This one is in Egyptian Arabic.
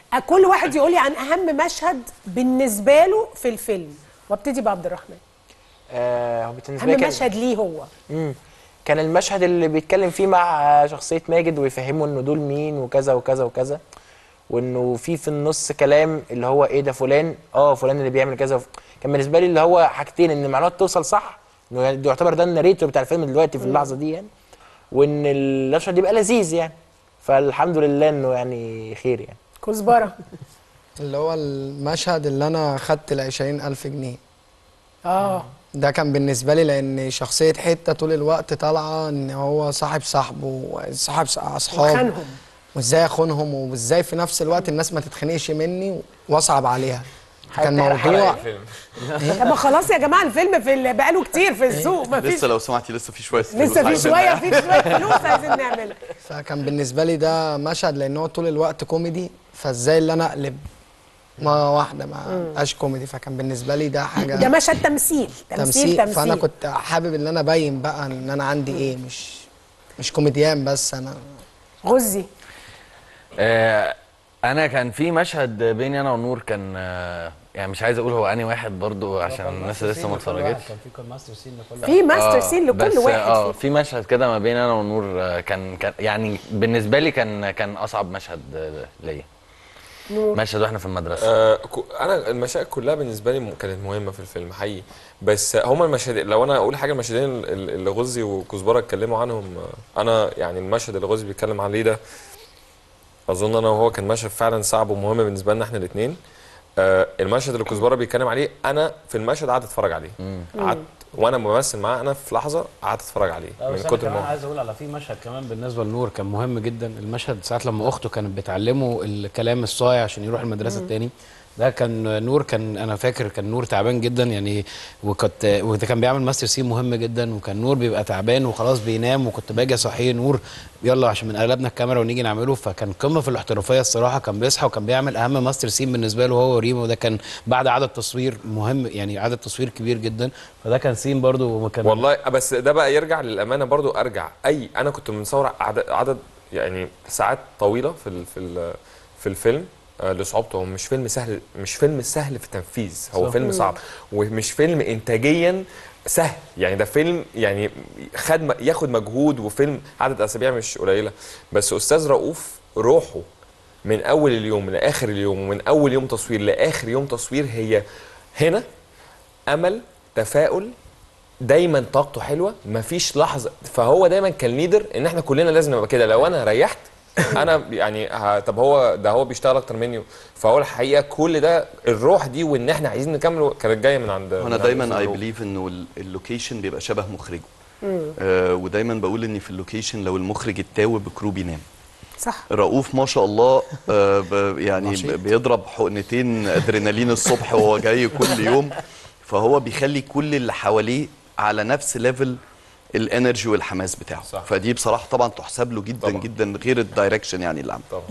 كل واحد يقول لي عن اهم مشهد بالنسبه له في الفيلم وابتدي بعبد الرحمن آه هو بالنسبه لي اهم كان مشهد ليه هو مم. كان المشهد اللي بيتكلم فيه مع شخصيه ماجد ويفهمه انه دول مين وكذا وكذا وكذا وانه في في النص كلام اللي هو ايه ده فلان اه فلان اللي بيعمل كذا وف- كان بالنسبه لي اللي هو حاجتين ان المعلومات توصل صح انه يعني يعتبر ده الناريتور بتاع الفيلم دلوقتي في اللحظه دي يعني وان المشهد يبقى لذيذ يعني فالحمد لله انه يعني خير يعني كزبره اللي هو المشهد اللي انا خدت ال 20000 جنيه اه ده كان بالنسبه لي لان شخصيه حته طول الوقت طالعه ان هو صاحب صاحبه صاحب اصحابه وخانهم وازاي اخونهم وازاي في نفس الوقت الناس ما تتخنقش مني واصعب عليها كان حرق موضوع الفيلم طب ما خلاص يا جماعه الفيلم في ال- بقاله كتير في السوق ما فيش لسه لو سمعتي لسه في شويه فلوس لسه في عايزين شويه نعملها. في شويه فلوس عايزين نعملها فكان بالنسبه لي ده مشهد لان هو طول الوقت كوميدي فازاي اللي انا اقلب مره واحده ما بقاش كوميدي فكان بالنسبه لي ده حاجه ده مشهد تمثيل تمثيل تمثيل فانا كنت حابب ان انا ابين بقى ان انا عندي ايه مش مش كوميديان بس انا غزي آه، انا كان في مشهد بيني انا ونور كان آه، يعني مش عايز اقول هو اني واحد برضو عشان الناس لسه ما اتفرجتش كان في كان ماستر سين لكل في ماستر آه، سين بس لكل واحد اه فيه. في مشهد كده ما بين انا ونور آه، كان كان يعني بالنسبه لي كان كان اصعب مشهد آه، ليا نور مشهد واحنا في المدرسه آه كو- انا المشاهد كلها بالنسبه لي م- كانت مهمه في الفيلم حقيقي بس هما المشهد لو انا اقول حاجه المشهدين ال- ال- اللي غزي وكزبره اتكلموا عنهم آه، انا يعني المشهد اللي غزي بيتكلم عليه ده اظن انا وهو كان مشهد فعلا صعب ومهم بالنسبه لنا احنا الاثنين آه المشهد اللي كزبره بيتكلم عليه انا في المشهد قعدت اتفرج عليه قعدت وانا بمثل معاه انا في لحظه قعدت اتفرج عليه لا، من بس انا كتر كمان ما هو- عايز اقول على في مشهد كمان بالنسبه لنور كان مهم جدا المشهد ساعه لما اخته كانت بتعلمه الكلام الصايع عشان يروح المدرسه التاني ده كان نور كان انا فاكر كان نور تعبان جدا يعني وكنت وده كان بيعمل ماستر سين مهم جدا وكان نور بيبقى تعبان وخلاص بينام وكنت باجي اصحيه نور يلا عشان من قلبنا الكاميرا ونيجي نعمله فكان قمه في الاحترافيه الصراحه كان بيصحى وكان بيعمل اهم ماستر سين بالنسبه له هو وريما وده كان بعد عدد تصوير مهم يعني عدد تصوير كبير جدا فده كان سين برضو كان والله بس ده بقى يرجع للامانه برضو ارجع اي انا كنت مصور عدد, عدد يعني ساعات طويله في ال- في ال- في الفيلم آه، لصعوبته هو مش فيلم سهل مش فيلم سهل في التنفيذ هو صح. فيلم صعب ومش فيلم انتاجيا سهل يعني ده فيلم يعني خد م- ياخد مجهود وفيلم عدد اسابيع مش قليله بس استاذ رؤوف روحه من اول اليوم لاخر اليوم ومن اول يوم تصوير لاخر يوم تصوير هي هنا امل تفاؤل دايما طاقته حلوه مفيش لحظه فهو دايما كان ليدر ان احنا كلنا لازم نبقى كده لو انا ريحت انا يعني ه- طب هو ده هو بيشتغل اكتر مني فهو الحقيقه كل ده الروح دي وان احنا عايزين نكمل كانت جايه من عند من وانا عند دايما أستاذ اي رؤوف. بليف انه ال- اللوكيشن بيبقى شبه مخرجه آه ودايما بقول ان في اللوكيشن لو المخرج اتاوب الكرو بينام صح رؤوف ما شاء الله آه ب- يعني نشيط. ب- بيضرب حقنتين ادرينالين الصبح وهو جاي كل يوم فهو بيخلي كل اللي حواليه على نفس ليفل الانرجي والحماس بتاعه صح. فدي بصراحه طبعا تحسب له جدا طبعا. جدا غير الدايركشن يعني اللي عمله طبعا